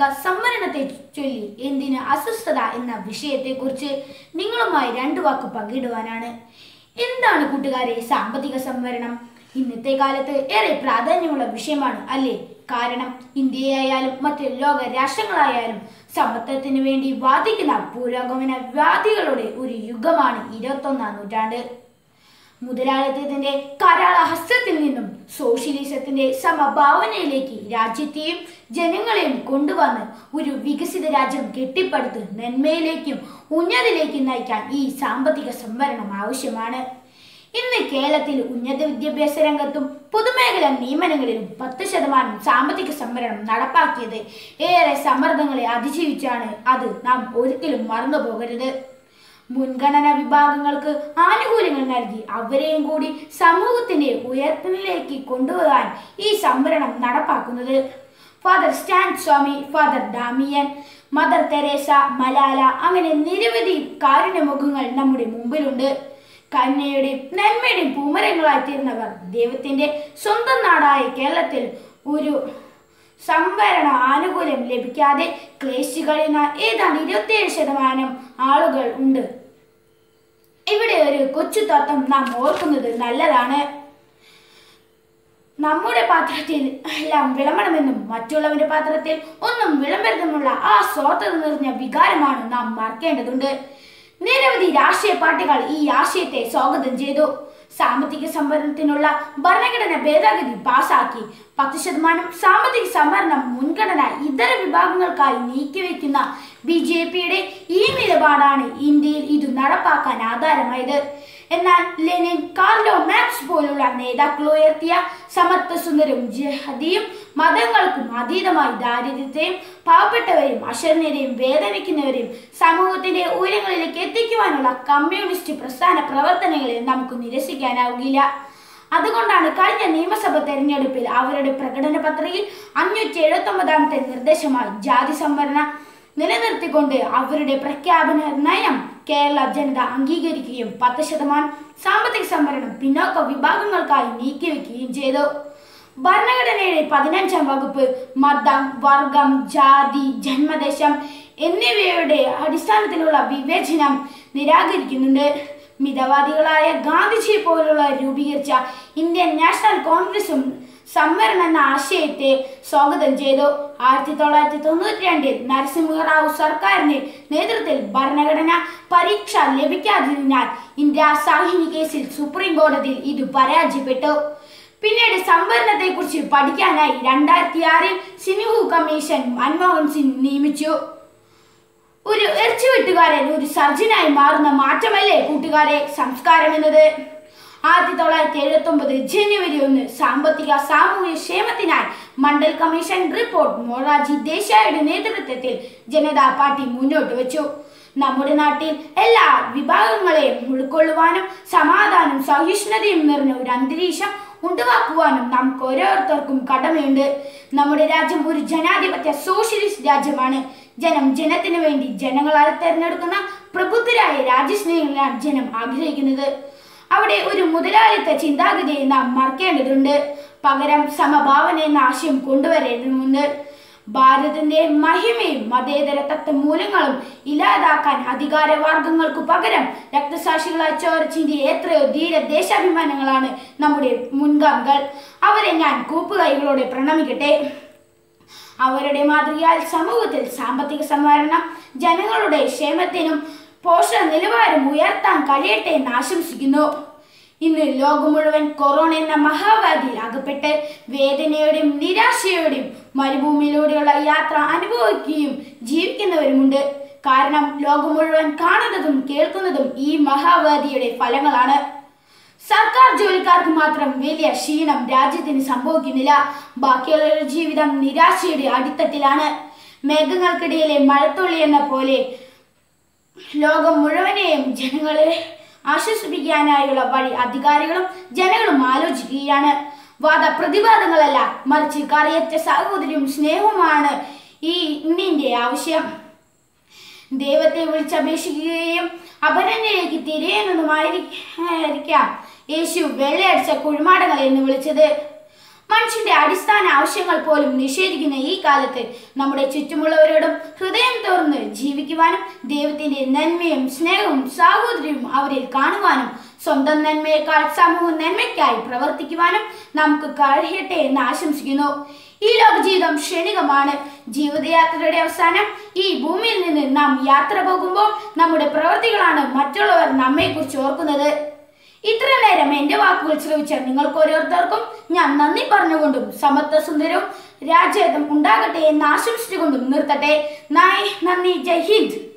സാമ്പത്തിക സംവരണത്തെ ചൊല്ലി എന്തിന് അസ്വസ്ഥത എന്ന വിഷയത്തെക്കുറിച്ച് നിങ്ങളുമായി രണ്ടു വാക്ക് പങ്കിടുവാനാണ് എന്താണ് കൂട്ടുകാരെ സാമ്പത്തിക സംവരണം ഇന്നത്തെ കാലത്ത് ഏറെ പ്രാധാന്യമുള്ള വിഷയമാണ് അല്ലേ കാരണം ഇന്ത്യയായാലും മറ്റ് ലോക രാഷ്ട്രങ്ങളായാലും സമത്വത്തിന് വേണ്ടി വാദിക്കുന്ന പുരോഗമന വാദികളുടെ ഒരു യുഗമാണ് ഇരുപത്തൊന്നാം നൂറ്റാണ്ട് മുതലാളിത്തത്തിന്റെ കരാള ഹസ്തത്തിൽ നിന്നും സോഷ്യലിസത്തിന്റെ സമഭാവനയിലേക്ക് രാജ്യത്തെയും ജനങ്ങളെയും കൊണ്ടുവന്ന് ഒരു വികസിത രാജ്യം കെട്ടിപ്പടുത്ത് നന്മയിലേക്കും ഉന്നതിയിലേക്കും നയിക്കാൻ ഈ സാമ്പത്തിക സംവരണം ആവശ്യമാണ് ഇന്ന് കേരളത്തിൽ ഉന്നത വിദ്യാഭ്യാസ രംഗത്തും പൊതുമേഖലാ നിയമനങ്ങളിലും പത്ത് ശതമാനം സാമ്പത്തിക സംവരണം നടപ്പാക്കിയത് ഏറെ സമ്മർദ്ദങ്ങളെ അതിജീവിച്ചാണ് അത് നാം ഒരിക്കലും മറന്നു പോകരുത് മുൻഗണന വിഭാഗങ്ങൾക്ക് ആനുകൂല്യങ്ങൾ നൽകി അവരെയും കൂടി സമൂഹത്തിന്റെ ഉയർത്തലിലേക്ക് കൊണ്ടുപോകാൻ ഈ സംവരണം നടപ്പാക്കുന്നത് father Stan Swamy father Damien mother Teresa Malala അങ്ങനെ നിരവധി കാരുണ്യമുഖങ്ങൾ നമ്മുടെ മുമ്പിലുണ്ട് കന്യയുടെയും നന്മയുടെയും പൂമരങ്ങളായി തീർന്നവർ ദൈവത്തിന്റെ സ്വന്തം നാടായ കേരളത്തിൽ ഒരു സംവരണ ആനുകൂല്യം ലഭിക്കാതെ ക്ലേശിച്ചു കഴിയുന്ന ഏതാണ്ട് ഇരുപത്തിയേഴ് ശതമാനം ആളുകൾ ഉണ്ട് ഇവിടെ ഒരു കൊച്ചു തത്വം നാം ഓർക്കുന്നത് നല്ലതാണ് നമ്മുടെ പാത്രത്തിൽ എല്ലാം വിളമ്പണമെന്നും മറ്റുള്ളവന്റെ പാത്രത്തിൽ ഒന്നും വിളമ്പരുതെന്നുള്ള ആ സ്വാർത്ഥത നിറഞ്ഞ വികാരമാണ് നാം മറക്കേണ്ടതുണ്ട് നിരവധി രാഷ്ട്രീയ പാർട്ടികൾ ഈ ആശയത്തെ സ്വാഗതം ചെയ്തു സാമ്പത്തിക സംവരണത്തിനുള്ള ഭരണഘടന ഭേദഗതി പാസാക്കി പത്ത് ശതമാനം സാമ്പത്തിക സംവരണം മുൻഗണന ഇതര വിഭാഗങ്ങൾക്കായി നീക്കിവെക്കുന്ന ബി ജെ പിയുടെ ഈ നിലപാടാണ് ഇന്ത്യയിൽ ഇത് നടപ്പാക്കാൻ ആധാരമായത് എന്നാൽ ലെനിൻ കാർലോ മാക്സ് പോലുള്ള നേതാക്കൾ ഉയർത്തിയ സമത്വ സുന്ദരവും ജഹദിയും മതങ്ങൾക്കും അതീതമായി ദാരിദ്ര്യത്തെയും പാവപ്പെട്ടവരെയും അശരണരെയും വേദനിക്കുന്നവരെയും സമൂഹത്തിന്റെ ഉയരങ്ങളിലേക്ക് എത്തിക്കുവാനുള്ള കമ്മ്യൂണിസ്റ്റ് പ്രസ്ഥാന പ്രവർത്തനങ്ങളെ നമുക്ക് നിരസിക്കാനാവുകയില്ല അതുകൊണ്ടാണ് കഴിഞ്ഞ നിയമസഭ തെരഞ്ഞെടുപ്പിൽ അവരുടെ പ്രകടന പത്രികയിൽ അഞ്ഞൂറ്റി എഴുപത്തി ഒമ്പതാമത്തെ നിർദ്ദേശമായി ജാതി സംവരണ നിലനിർത്തിക്കൊണ്ട് അവരുടെ പ്രഖ്യാപന നയം കേരള ജനത അംഗീകരിക്കുകയും പത്ത് ശതമാനം സാമ്പത്തിക സംവരണം പിന്നോക്ക വിഭാഗങ്ങൾക്കായി നീക്കിവെക്കുകയും ചെയ്തു ഭരണഘടനയുടെ പതിനഞ്ചാം വകുപ്പ് മതം വർഗം ജാതി ജന്മദേശം എന്നിവയുടെ അടിസ്ഥാനത്തിലുള്ള വിവേചനം നിരാകരിക്കുന്നുണ്ട് മിതവാദികളായ ഗാന്ധിജിയെ പോലുള്ള രൂപീകരിച്ച ഇന്ത്യൻ നാഷണൽ കോൺഗ്രസും സംവരണം എന്ന ആശയത്തെ സ്വാഗതം ചെയ്തു ആയിരത്തി തൊള്ളായിരത്തി തൊണ്ണൂറ്റി രണ്ടിൽ നരസിംഹറാവു സർക്കാരിന്റെ നേതൃത്വത്തിൽ ഭരണഘടന പരീക്ഷ ലഭിക്കാത്തതിനാൽ ഇന്ത്യ സാഹിനി കേസിൽ സുപ്രീം കോടതിയിൽ ഇത് പരാജയപ്പെട്ടു പിന്നീട് സംവരണത്തെ കുറിച്ച് പഠിക്കാനായി രണ്ടായിരത്തി ആറിൽ സിനിഹു കമ്മീഷൻ മൻമോഹൻ സിംഗ് നിയമിച്ചു ഒരു ഇറച്ചിവെട്ടുകാരൻ ഒരു സർജനായി മാറുന്ന മാറ്റമല്ലേ കൂട്ടുകാരെ സംസ്കാരം എന്നത് ആയിരത്തി തൊള്ളായിരത്തി എഴുപത്തി ഒമ്പത് ജനുവരി ഒന്ന് സാമ്പത്തിക സാമൂഹിക ക്ഷേമത്തിനായി മണ്ഡൽ കമ്മീഷൻ റിപ്പോർട്ട് മൊറാജി ദേശായിയുടെ നേതൃത്വത്തിൽ ജനതാ പാർട്ടി മുന്നോട്ട് വെച്ചു നമ്മുടെ നാട്ടിൽ എല്ലാ വിഭാഗങ്ങളെയും ഉൾക്കൊള്ളുവാനും സമാധാനം സഹിഷ്ണുതയും നിറഞ്ഞ ഒരു അന്തരീക്ഷം ഉണ്ടാക്കുവാനും നമുക്ക് ഓരോരുത്തർക്കും കടമയുണ്ട് നമ്മുടെ രാജ്യം ഒരു ജനാധിപത്യ സോഷ്യലിസ്റ്റ് രാജ്യമാണ് ജനം ജനത്തിനു വേണ്ടി ജനങ്ങളാൽ തെരഞ്ഞെടുക്കുന്ന പ്രബുദ്ധരായ രാജ്യസ്നേഹികളാണ് ജനം ആഗ്രഹിക്കുന്നത് അവിടെ ഒരു മുതലാളിത്ത ചിന്താഗതിയെ നാം മറക്കേണ്ടതുണ്ട് പകരം സമഭാവന എന്ന ആശയം കൊണ്ടുവരേണ്ടതുണ്ട് ഭാരതത്തിന്റെ മഹിമയും മതേതര തത്വമൂല്യങ്ങളും ഇല്ലാതാക്കാൻ അധികാരവർഗങ്ങൾക്കു പകരം രക്തസാക്ഷികളായി ചോരച്ചിന്റെ എത്രയോ ധീര ദേശാഭിമാനങ്ങളാണ് നമ്മുടെ മുൻഗാമികൾ അവരെ ഞാൻ കൂപ്പുകൈകളോടെ പ്രണമിക്കട്ടെ അവരുടെ മാതൃകയാൽ സമൂഹത്തിൽ സാമ്പത്തിക സംവരണം ജനങ്ങളുടെ ക്ഷേമത്തിനും പോഷക നിലവാരം ഉയർത്താൻ കഴിയട്ടെ എന്ന് ആശംസിക്കുന്നു ഇന്ന് ലോകം മുഴുവൻ കൊറോണ എന്ന മഹാവ്യാധിയിൽ അകപ്പെട്ട് വേദനയോടെയും നിരാശയോടെയും മരുഭൂമിയിലൂടെയുള്ള യാത്ര അനുഭവിക്കുകയും ജീവിക്കുന്നവരുമുണ്ട് കാരണം ലോകം മുഴുവൻ കാണുന്നതും കേൾക്കുന്നതും ഈ മഹാവ്യാധിയുടെ ഫലങ്ങളാണ് സർക്കാർ ജോലിക്കാർക്ക് മാത്രം വലിയ ക്ഷീണം രാജ്യത്തിന് സംഭവിക്കുന്നില്ല ബാക്കിയുള്ളവരുടെ ജീവിതം നിരാശയുടെ അടിത്തട്ടിലാണ് മേഘങ്ങൾക്കിടയിലെ മഴത്തുള്ളി എന്ന പോലെ ലോകം മുഴുവനെയും ജനങ്ങളെ ആശ്വസിപ്പിക്കാനായുള്ള വഴി അധികാരികളും ജനങ്ങളും ആലോചിക്കുകയാണ് വാദപ്രതിവാദങ്ങളല്ല മറിച്ച് കറിയറ്റ സഹോദരിയും സ്നേഹവുമാണ് ഈ ഇന്നിന്റെ ആവശ്യം ദൈവത്തെ വിളിച്ചപേക്ഷിക്കുകയും അപരനിലേക്ക് തിരിയുന്നതുമായിരിക്കാം യേശു വെള്ളയടിച്ച കുഴിമാടങ്ങൾ എന്ന് വിളിച്ചത് മനുഷ്യന്റെ അടിസ്ഥാന ആവശ്യങ്ങൾ പോലും നിഷേധിക്കുന്ന ഈ കാലത്ത് നമ്മുടെ ചുറ്റുമുള്ളവരോടും ഹൃദയം തുറന്ന് ജീവിക്കുവാനും ദൈവത്തിന്റെ നന്മയും സ്നേഹവും സാഹോദര്യവും അവരിൽ കാണുവാനും സ്വന്തം നന്മയേക്കാൾ സമൂഹ നന്മയ്ക്കായി പ്രവർത്തിക്കുവാനും നമുക്ക് കഴിയട്ടെ എന്ന് ആശംസിക്കുന്നു ഈ ലോക ജീവിതം ക്ഷണികമാണ് ജീവിതയാത്രയുടെ അവസാനം ഈ ഭൂമിയിൽ നിന്ന് നാം യാത്ര പോകുമ്പോൾ നമ്മുടെ പ്രവൃത്തികളാണ് മറ്റുള്ളവർ നമ്മെക്കുറിച്ച് ഓർക്കുന്നത് ഇത്ര നേരം എന്റെ വാക്കുകൾ ശ്രവിച്ച നിങ്ങൾക്ക് ഓരോരുത്തർക്കും ഞാൻ നന്ദി പറഞ്ഞുകൊണ്ടും സമത്വ സുന്ദരവും രാജ്യത്തും ഉണ്ടാകട്ടെ എന്ന് ആശംസിച്ചുകൊണ്ടും നിർത്തട്ടെ നായ് നന്ദി ജയ് ഹിന്ദ്